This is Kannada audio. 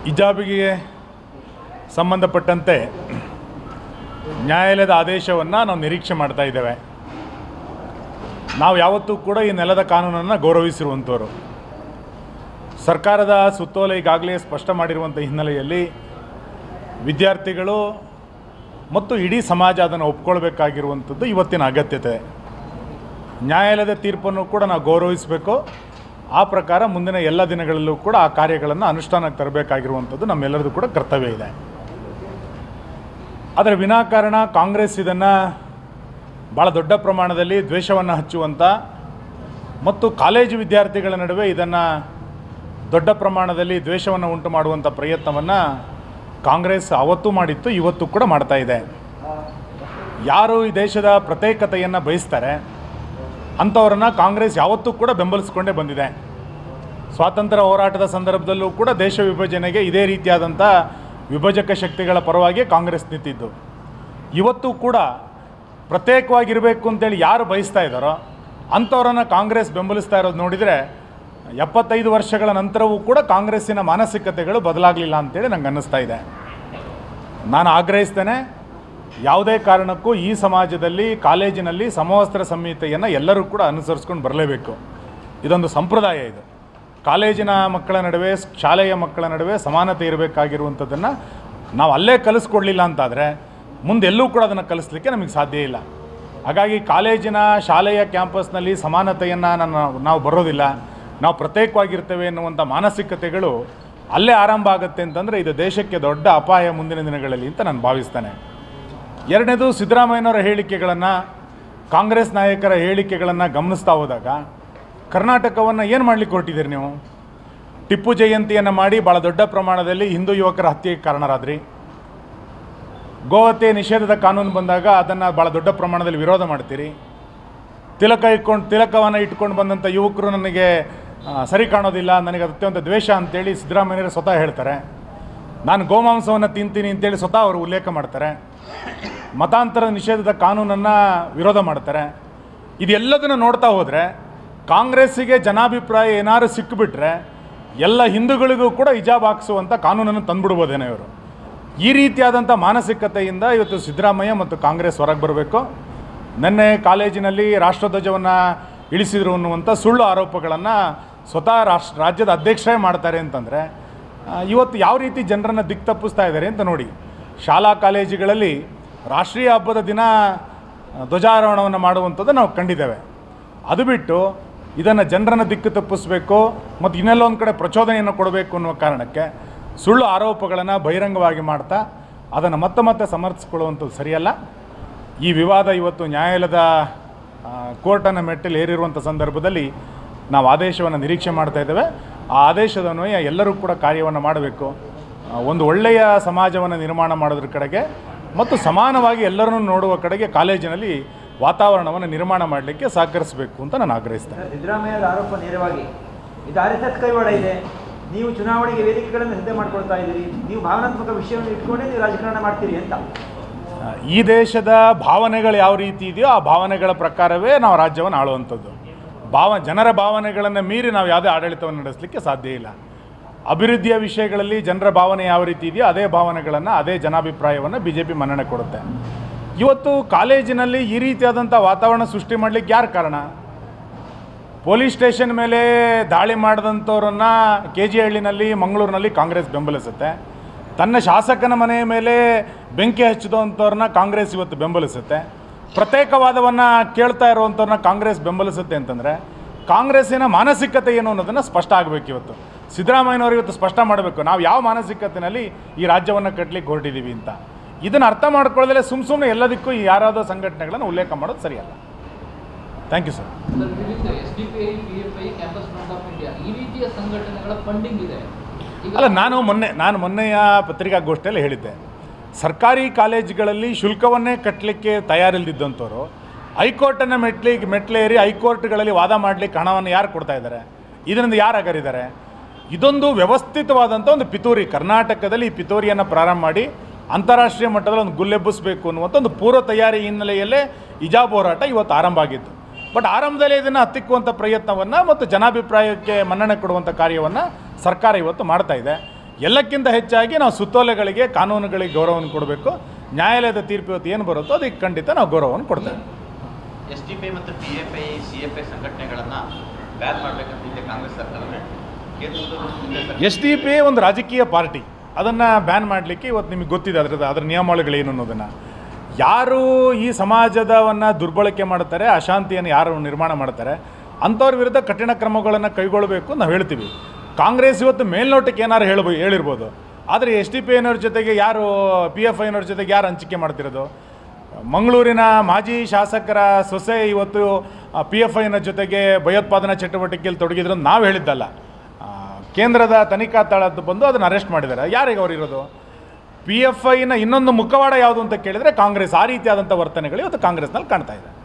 ಹಿಜಾಬಿಗೆ ಸಂಬಂಧಪಟ್ಟಂತೆ ನ್ಯಾಯಾಲಯದ ಆದೇಶವನ್ನು ನಾವು ನಿರೀಕ್ಷೆ ಮಾಡ್ತಾ ಇದ್ದೇವೆ ನಾವು ಯಾವತ್ತೂ ಕೂಡ ಈ ನೆಲದ ಕಾನೂನನ್ನು ಗೌರವಿಸಿರುವಂಥವ್ರು ಸರ್ಕಾರದ ಸುತ್ತೋಲೆ ಈಗಾಗಲೇ ಸ್ಪಷ್ಟ ಮಾಡಿರುವಂಥ ಹಿನ್ನೆಲೆಯಲ್ಲಿ ವಿದ್ಯಾರ್ಥಿಗಳು ಮತ್ತು ಇಡೀ ಸಮಾಜ ಅದನ್ನು ಒಪ್ಕೊಳ್ಬೇಕಾಗಿರುವಂಥದ್ದು ಇವತ್ತಿನ ಅಗತ್ಯತೆ ನ್ಯಾಯಾಲಯದ ತೀರ್ಪನ್ನು ಕೂಡ ನಾವು ಗೌರವಿಸಬೇಕು ಆ ಪ್ರಕಾರ ಮುಂದಿನ ಎಲ್ಲ ದಿನಗಳಲ್ಲೂ ಕೂಡ ಆ ಕಾರ್ಯಗಳನ್ನು ಅನುಷ್ಠಾನಕ್ಕೆ ತರಬೇಕಾಗಿರುವಂಥದ್ದು ನಮ್ಮೆಲ್ಲರದು ಕೂಡ ಕರ್ತವ್ಯ ಇದೆ ಆದರೆ ವಿನಾಕಾರಣ ಕಾಂಗ್ರೆಸ್ ಇದನ್ನು ಭಾಳ ದೊಡ್ಡ ಪ್ರಮಾಣದಲ್ಲಿ ದ್ವೇಷವನ್ನು ಹಚ್ಚುವಂಥ ಮತ್ತು ಕಾಲೇಜು ವಿದ್ಯಾರ್ಥಿಗಳ ನಡುವೆ ಇದನ್ನು ದೊಡ್ಡ ಪ್ರಮಾಣದಲ್ಲಿ ದ್ವೇಷವನ್ನು ಉಂಟು ಮಾಡುವಂಥ ಪ್ರಯತ್ನವನ್ನು ಕಾಂಗ್ರೆಸ್ ಅವತ್ತೂ ಮಾಡಿತ್ತು ಇವತ್ತು ಕೂಡ ಮಾಡ್ತಾ ಇದೆ ಯಾರು ಈ ದೇಶದ ಪ್ರತ್ಯೇಕತೆಯನ್ನು ಬಯಸ್ತಾರೆ ಅಂಥವ್ರನ್ನ ಕಾಂಗ್ರೆಸ್ ಯಾವತ್ತೂ ಕೂಡ ಬೆಂಬಲಿಸ್ಕೊಂಡೇ ಬಂದಿದೆ ಸ್ವಾತಂತ್ರ್ಯ ಹೋರಾಟದ ಸಂದರ್ಭದಲ್ಲೂ ಕೂಡ ದೇಶ ವಿಭಜನೆಗೆ ಇದೇ ರೀತಿಯಾದಂಥ ವಿಭಜಕ ಶಕ್ತಿಗಳ ಪರವಾಗಿ ಕಾಂಗ್ರೆಸ್ ನಿಂತಿದ್ದು ಇವತ್ತು ಕೂಡ ಪ್ರತ್ಯೇಕವಾಗಿರಬೇಕು ಅಂತೇಳಿ ಯಾರು ಬಯಸ್ತಾ ಇದ್ದಾರೋ ಅಂಥವ್ರನ್ನ ಕಾಂಗ್ರೆಸ್ ಬೆಂಬಲಿಸ್ತಾ ಇರೋದು ನೋಡಿದರೆ ಎಪ್ಪತ್ತೈದು ವರ್ಷಗಳ ನಂತರವೂ ಕೂಡ ಕಾಂಗ್ರೆಸ್ಸಿನ ಮಾನಸಿಕತೆಗಳು ಬದಲಾಗಲಿಲ್ಲ ಅಂತೇಳಿ ನಂಗೆ ಅನ್ನಿಸ್ತಾ ಇದೆ ನಾನು ಆಗ್ರಹಿಸ್ತೇನೆ ಯಾವುದೇ ಕಾರಣಕ್ಕೂ ಈ ಸಮಾಜದಲ್ಲಿ ಕಾಲೇಜಿನಲ್ಲಿ ಸಮವಸ್ತ್ರ ಸಂಹಿತೆಯನ್ನು ಎಲ್ಲರೂ ಕೂಡ ಅನುಸರಿಸ್ಕೊಂಡು ಬರಲೇಬೇಕು ಇದೊಂದು ಸಂಪ್ರದಾಯ ಇದು ಕಾಲೇಜಿನ ಮಕ್ಕಳ ನಡುವೆ ಶಾಲೆಯ ಮಕ್ಕಳ ನಡುವೆ ಸಮಾನತೆ ಇರಬೇಕಾಗಿರುವಂಥದ್ದನ್ನು ನಾವು ಅಲ್ಲೇ ಕಲಿಸ್ಕೊಡ್ಲಿಲ್ಲ ಅಂತಾದರೆ ಮುಂದೆ ಎಲ್ಲೂ ಕೂಡ ಅದನ್ನು ಕಲಿಸ್ಲಿಕ್ಕೆ ನಮಗೆ ಸಾಧ್ಯ ಇಲ್ಲ ಹಾಗಾಗಿ ಕಾಲೇಜಿನ ಶಾಲೆಯ ಕ್ಯಾಂಪಸ್ನಲ್ಲಿ ಸಮಾನತೆಯನ್ನು ನಾನು ನಾವು ಬರೋದಿಲ್ಲ ನಾವು ಪ್ರತ್ಯೇಕವಾಗಿರ್ತೇವೆ ಎನ್ನುವಂಥ ಮಾನಸಿಕತೆಗಳು ಅಲ್ಲೇ ಆರಂಭ ಆಗುತ್ತೆ ಅಂತಂದರೆ ಇದು ದೇಶಕ್ಕೆ ದೊಡ್ಡ ಅಪಾಯ ಮುಂದಿನ ದಿನಗಳಲ್ಲಿ ಅಂತ ನಾನು ಭಾವಿಸ್ತೇನೆ ಎರಡನೇದು ಸಿದ್ದರಾಮಯ್ಯನವರ ಹೇಳಿಕೆಗಳನ್ನು ಕಾಂಗ್ರೆಸ್ ನಾಯಕರ ಹೇಳಿಕೆಗಳನ್ನು ಗಮನಿಸ್ತಾ ಹೋದಾಗ ಕರ್ನಾಟಕವನ್ನು ಏನು ಮಾಡಲಿಕ್ಕೆ ಹೊರಟಿದ್ದೀರಿ ನೀವು ಟಿಪ್ಪು ಜಯಂತಿಯನ್ನು ಮಾಡಿ ಭಾಳ ದೊಡ್ಡ ಪ್ರಮಾಣದಲ್ಲಿ ಹಿಂದೂ ಯುವಕರ ಹತ್ಯೆಗೆ ಕಾರಣರಾದ್ರಿ ಗೋಹತ್ಯೆ ನಿಷೇಧದ ಕಾನೂನು ಬಂದಾಗ ಅದನ್ನು ಭಾಳ ದೊಡ್ಡ ಪ್ರಮಾಣದಲ್ಲಿ ವಿರೋಧ ಮಾಡ್ತೀರಿ ತಿಲಕ ಇಟ್ಕೊಂಡು ತಿಲಕವನ್ನು ಇಟ್ಕೊಂಡು ಬಂದಂಥ ಯುವಕರು ನನಗೆ ಆ, ಸರಿ ಕಾಣೋದಿಲ್ಲ ನನಗೆ ಅದು ಅತ್ಯಂತ ದ್ವೇಷ ಅಂತೇಳಿ ಸಿದ್ದರಾಮಯ್ಯರು ಸ್ವತಃ ಹೇಳ್ತಾರೆ ನಾನು ಗೋಮಾಂಸವನ್ನು ತಿಂತೀನಿ ಅಂತೇಳಿ ಸ್ವತಃ ಅವರು ಉಲ್ಲೇಖ ಮಾಡ್ತಾರೆ ಮತಾಂತರ ನಿಷೇಧದ ಕಾನೂನನ್ನು ವಿರೋಧ ಮಾಡ್ತಾರೆ ಇದೆಲ್ಲದನ್ನು ನೋಡ್ತಾ ಹೋದರೆ ಕಾಂಗ್ರೆಸ್ಸಿಗೆ ಜನಾಭಿಪ್ರಾಯ ಏನಾದ್ರು ಸಿಕ್ಕಿಬಿಟ್ರೆ ಎಲ್ಲ ಹಿಂದೂಗಳಿಗೂ ಕೂಡ ಹಿಜಾಬ್ ಹಾಕ್ಸುವಂಥ ಕಾನೂನನ್ನು ತಂದುಬಿಡ್ಬೋದೇನೋ ಇವರು ಈ ರೀತಿಯಾದಂಥ ಮಾನಸಿಕತೆಯಿಂದ ಇವತ್ತು ಸಿದ್ದರಾಮಯ್ಯ ಮತ್ತು ಕಾಂಗ್ರೆಸ್ ಹೊರಗೆ ಬರಬೇಕು ನಿನ್ನೆ ಕಾಲೇಜಿನಲ್ಲಿ ರಾಷ್ಟ್ರಧ್ವಜವನ್ನು ಇಳಿಸಿದ್ರು ಅನ್ನುವಂಥ ಸುಳ್ಳು ಆರೋಪಗಳನ್ನು ಸ್ವತಃ ರಾಷ್ಟ್ರ ರಾಜ್ಯದ ಅಧ್ಯಕ್ಷರೇ ಮಾಡ್ತಾರೆ ಅಂತಂದರೆ ಆ, ಇವತ್ತು ಯಾವ ರೀತಿ ಜನರನ್ನು ದಿಕ್ಕು ತಪ್ಪಿಸ್ತಾ ಇದ್ದಾರೆ ಅಂತ ನೋಡಿ ಶಾಲಾ ಕಾಲೇಜುಗಳಲ್ಲಿ ರಾಷ್ಟ್ರೀಯ ಹಬ್ಬದ ದಿನ ಆ, ಧ್ವಜಾರೋಹಣವನ್ನು ಮಾಡುವಂಥದ್ದು ನಾವು ಕಂಡಿದ್ದೇವೆ ಅದು ಬಿಟ್ಟು ಇದನ್ನು ಜನರನ್ನು ದಿಕ್ಕು ತಪ್ಪಿಸಬೇಕು ಮತ್ತು ಇನ್ನೆಲ್ಲೋ ಒಂದು ಕಡೆ ಪ್ರಚೋದನೆಯನ್ನು ಕೊಡಬೇಕು ಅನ್ನುವ ಕಾರಣಕ್ಕೆ ಸುಳ್ಳು ಆರೋಪಗಳನ್ನು ಬಹಿರಂಗವಾಗಿ ಮಾಡ್ತಾ ಅದನ್ನು ಮತ್ತೆ ಮತ್ತೆ ಸಮರ್ಥಿಸ್ಕೊಳ್ಳುವಂಥದ್ದು ಸರಿಯಲ್ಲ ಈ ವಿವಾದ ಇವತ್ತು ನ್ಯಾಯಾಲಯದ ಆ, ಕೋರ್ಟನ್ನು ಮೆಟ್ಟಲು ಏರಿರುವಂಥ ಸಂದರ್ಭದಲ್ಲಿ ನಾವು ಆದೇಶವನ್ನು ನಿರೀಕ್ಷೆ ಮಾಡ್ತಾ ಇದ್ದೇವೆ ಆ ಆದೇಶದ ಅನ್ವಯ ಎಲ್ಲರೂ ಕೂಡ ಕಾರ್ಯವನ್ನು ಮಾಡಬೇಕು ಆ, ಒಂದು ಒಳ್ಳೆಯ ಸಮಾಜವನ್ನು ನಿರ್ಮಾಣ ಮಾಡೋದ್ರ ಕಡೆಗೆ ಮತ್ತು ಸಮಾನವಾಗಿ ಎಲ್ಲರನ್ನೂ ನೋಡುವ ಕಡೆಗೆ ಕಾಲೇಜಿನಲ್ಲಿ ವಾತಾವರಣವನ್ನು ನಿರ್ಮಾಣ ಮಾಡಲಿಕ್ಕೆ ಸಹಕರಿಸಬೇಕು ಅಂತ ನಾನು ಆಗ್ರಹಿಸ್ತೇನೆ ಸಿದ್ದರಾಮಯ್ಯರ ಆರೋಪ ನೇರವಾಗಿ ಇದು ಆರ್ ಎಸ್ ಎಸ್ ಕೈವಾಡ ಇದೆ ನೀವು ಚುನಾವಣೆಗೆ ವೇದಿಕೆಗಳನ್ನು ಸಿದ್ಧ ಮಾಡ್ಕೊಳ್ತಾ ಇದ್ದೀರಿ ನೀವು ಭಾವನಾತ್ಮಕ ವಿಷಯವನ್ನು ಇಟ್ಕೊಂಡೇ ನೀವು ರಾಜಕಾರಣ ಮಾಡ್ತೀರಿ ಅಂತ ಈ ದೇಶದ ಭಾವನೆಗಳು ಯಾವ ರೀತಿ ಇದೆಯೋ ಆ ಭಾವನೆಗಳ ಪ್ರಕಾರವೇ ನಾವು ರಾಜ್ಯವನ್ನು ಆಳುವಂಥದ್ದು ಭಾವ ಜನರ ಭಾವನೆಗಳನ್ನು ಮೀರಿ ನಾವು ಯಾವುದೇ ಆಡಳಿತವನ್ನು ನಡೆಸಲಿಕ್ಕೆ ಸಾಧ್ಯ ಇಲ್ಲ ಅಭಿವೃದ್ಧಿಯ ವಿಷಯಗಳಲ್ಲಿ ಜನರ ಭಾವನೆ ಯಾವ ರೀತಿ ಇದೆಯೋ ಅದೇ ಭಾವನೆಗಳನ್ನು ಅದೇ ಜನಾಭಿಪ್ರಾಯವನ್ನು ಬಿ ಜೆ ಪಿ ಮನ್ನಣೆ ಕೊಡುತ್ತೆ ಇವತ್ತು ಕಾಲೇಜಿನಲ್ಲಿ ಈ ರೀತಿಯಾದಂಥ ವಾತಾವರಣ ಸೃಷ್ಟಿ ಮಾಡಲಿಕ್ಕೆ ಯಾರು ಕಾರಣ ಪೊಲೀಸ್ ಸ್ಟೇಷನ್ ಮೇಲೆ ದಾಳಿ ಮಾಡಿದಂಥವ್ರನ್ನ ಕೆ ಜಿ ಹಳ್ಳಿನಲ್ಲಿ ಮಂಗಳೂರಿನಲ್ಲಿ ಕಾಂಗ್ರೆಸ್ ಬೆಂಬಲಿಸುತ್ತೆ ತನ್ನ ಶಾಸಕನ ಮನೆಯ ಮೇಲೆ ಬೆಂಕಿ ಹಚ್ಚಿದಂಥವ್ರನ್ನ ಕಾಂಗ್ರೆಸ್ ಇವತ್ತು ಬೆಂಬಲಿಸುತ್ತೆ ಪ್ರತ್ಯೇಕವಾದವನ್ನು ಕೇಳ್ತಾ ಇರುವಂಥವ್ರನ್ನ ಕಾಂಗ್ರೆಸ್ ಬೆಂಬಲಿಸುತ್ತೆ ಅಂತಂದರೆ ಕಾಂಗ್ರೆಸ್ಸಿನ ಮಾನಸಿಕತೆ ಏನು ಅನ್ನೋದನ್ನು ಸ್ಪಷ್ಟ ಆಗಬೇಕು ಇವತ್ತು ಸಿದ್ದರಾಮಯ್ಯನವರು ಇವತ್ತು ಸ್ಪಷ್ಟ ಮಾಡಬೇಕು ನಾವು ಯಾವ ಮಾನಸಿಕತೆಯಲ್ಲಿ ಈ ರಾಜ್ಯವನ್ನು ಕಟ್ಟಲಿಕ್ಕೆ ಹೊರಟಿದ್ದೀವಿ ಅಂತ ಇದನ್ನು ಅರ್ಥ ಮಾಡ್ಕೊಳ್ಳೋದ್ರೆ ಸುಮ್ಮ ಸುಮ್ಮನೆ ಎಲ್ಲದಕ್ಕೂ ಈ ಯಾರಾದೋ ಸಂಘಟನೆಗಳನ್ನು ಉಲ್ಲೇಖ ಮಾಡೋದು ಸರಿಯಲ್ಲ ಥ್ಯಾಂಕ್ ಯು ಸರ್ ಸರ್ ವಿವಿಧ S D P I P F I campus front of India ಈ ರೀತಿಯ ಸಂಘಟನೆಗಳ ಫಂಡಿಂಗ್ ಇದೆ ಈಗ ಅಲ್ಲ ನಾನು ಮೊನ್ನೆ ನಾನು ಮೊನ್ನೆಯ ಪತ್ರಿಕಾಗೋಷ್ಠಿಯಲ್ಲಿ ಹೇಳಿದ್ದೆ ಸರ್ಕಾರಿ ಕಾಲೇಜುಗಳಲ್ಲಿ ಶುಲ್ಕವನ್ನೇ ಕಟ್ಟಲಿಕ್ಕೆ ತಯಾರಿಲ್ದಿದ್ದಂಥವ್ರು ಹೈಕೋರ್ಟನ್ನು ಮೆಟ್ಲಿಗೆ ಮೆಟ್ಲೇರಿ ಹೈಕೋರ್ಟ್ಗಳಲ್ಲಿ ವಾದ ಮಾಡಲಿಕ್ಕೆ ಹಣವನ್ನು ಯಾರು ಕೊಡ್ತಾ ಇದ್ದಾರೆ ಇದರಿಂದ ಯಾರು ಅಗರಿದ್ದಾರೆ ಇದೊಂದು ವ್ಯವಸ್ಥಿತವಾದಂಥ ಒಂದು ಪಿತೂರಿ ಕರ್ನಾಟಕದಲ್ಲಿ ಈ ಪಿತೂರಿಯನ್ನು ಪ್ರಾರಂಭ ಮಾಡಿ ಅಂತಾರಾಷ್ಟ್ರೀಯ ಮಟ್ಟದಲ್ಲಿ ಒಂದು ಗುಲ್ಲೆಬ್ಬಿಸಬೇಕು ಅನ್ನುವಂಥ ಒಂದು ಪೂರ್ವ ತಯಾರಿ ಹಿನ್ನೆಲೆಯಲ್ಲೇ ಹಿಜಾಬ್ ಹೋರಾಟ ಇವತ್ತು ಆರಂಭ ಆಗಿತ್ತು ಬಟ್ ಆರಂಭದಲ್ಲೇ ಇದನ್ನು ಹತ್ತಿಕ್ಕುವಂಥ ಪ್ರಯತ್ನವನ್ನು ಮತ್ತು ಜನಾಭಿಪ್ರಾಯಕ್ಕೆ ಮನ್ನಣೆ ಕೊಡುವಂಥ ಕಾರ್ಯವನ್ನು ಸರ್ಕಾರ ಇವತ್ತು ಮಾಡ್ತಾ ಇದೆ ಎಲ್ಲಕ್ಕಿಂತ ಹೆಚ್ಚಾಗಿ ನಾವು ಸುತ್ತೋಲೆಗಳಿಗೆ ಕಾನೂನುಗಳಿಗೆ ಗೌರವವನ್ನು ಕೊಡಬೇಕು ನ್ಯಾಯಾಲಯದ ತೀರ್ಪು ಇವತ್ತು ಏನು ಬರುತ್ತೋ ಅದಕ್ಕೆ ಖಂಡಿತ ನಾವು ಗೌರವವನ್ನು ಕೊಡ್ತೇವೆ ಎಸ್ ಟಿ ಪಿ ಮತ್ತು P F I C F I ಸಂಘಟನೆಗಳನ್ನು ಬ್ಯಾನ್ ಮಾಡಬೇಕಂತ ಇದೆ ಕಾಂಗ್ರೆಸ್ ಸರ್ಕಾರವೇ ಕೇಂದ್ರದಲ್ಲೂ ಮುಂದೆ ಸರ್ಕಾರ ಎಸ್ ಡಿ ಪಿ ಒಂದು ರಾಜಕೀಯ ಪಾರ್ಟಿ ಅದನ್ನು ಬ್ಯಾನ್ ಮಾಡಲಿಕ್ಕೆ ಇವತ್ತು ನಿಮಗೆ ಗೊತ್ತಿದೆ ಅದರದ್ದು ಅದರ ನಿಯಮಾವಳಿಗಳೇನು ಅನ್ನೋದನ್ನು ಯಾರು ಈ ಸಮಾಜದವನ್ನು ದುರ್ಬಳಕೆ ಮಾಡ್ತಾರೆ ಅಶಾಂತಿಯನ್ನು ಯಾರು ನಿರ್ಮಾಣ ಮಾಡ್ತಾರೆ ಅಂಥವ್ರ ವಿರುದ್ಧ ಕಠಿಣ ಕ್ರಮಗಳನ್ನು ಕೈಗೊಳ್ಳಬೇಕು ನಾವು ಹೇಳ್ತೀವಿ ಕಾಂಗ್ರೆಸ್ ಇವತ್ತು ಮೇಲ್ನೋಟಕ್ಕೆ ಏನಾರು ಹೇಳ್ಬೋ ಹೇಳಿರ್ಬೋದು ಆದರೆ ಎಸ್ ಡಿ ಪಿ ಐನವ್ರ ಜೊತೆಗೆ ಯಾರು ಪಿ ಎಫ್ ಐನವ್ರ ಜೊತೆಗೆ ಯಾರು ಹಂಚಿಕೆ ಮಾಡ್ತಿರೋದು ಮಂಗಳೂರಿನ ಮಾಜಿ ಶಾಸಕರ ಸೊಸೆ ಇವತ್ತು ಪಿ ಎಫ್ ಐನ ಜೊತೆಗೆ ಭಯೋತ್ಪಾದನಾ ಚಟುವಟಿಕೆಯಲ್ಲಿ ತೊಡಗಿದ್ರು ಅಂತ ನಾವು ಹೇಳಿದ್ದಲ್ಲ ಆ, ಕೇಂದ್ರದ ತನಿಖಾ ದಳದ್ದು ಬಂದು ಅದನ್ನು ಅರೆಸ್ಟ್ ಮಾಡಿದ್ದಾರೆ ಯಾರಿಗೆ ಅವ್ರು ಇರೋದು ಪಿ ಎಫ್ ಐನ ಇನ್ನೊಂದು ಮುಖವಾಡ ಯಾವುದು ಅಂತ ಕೇಳಿದರೆ ಕಾಂಗ್ರೆಸ್ ಆ ರೀತಿಯಾದಂಥ ವರ್ತನೆಗಳು ಇವತ್ತು ಕಾಂಗ್ರೆಸ್ನಲ್ಲಿ ಕಾಣ್ತಾ ಇದೆ